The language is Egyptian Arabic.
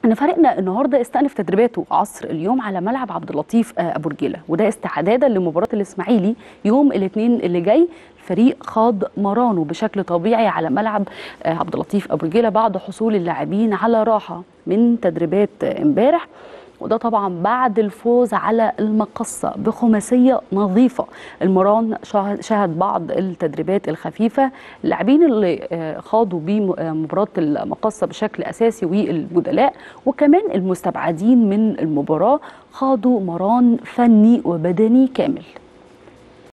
ان فريقنا النهارده استأنف تدريباته عصر اليوم على ملعب عبد اللطيف ابو رجيله وده استعدادا لمباراه الاسماعيلي يوم الاثنين اللي جاي الفريق خاض مرانه بشكل طبيعي على ملعب عبد اللطيف ابو رجيله بعد حصول اللاعبين على راحه من تدريبات امبارح وده طبعا بعد الفوز على المقصة بخماسية نظيفة المران شهد بعض التدريبات الخفيفة اللاعبين اللي خاضوا بمباراة المقصة بشكل أساسي والبدلاء وكمان المستبعدين من المباراة خاضوا مران فني وبدني كامل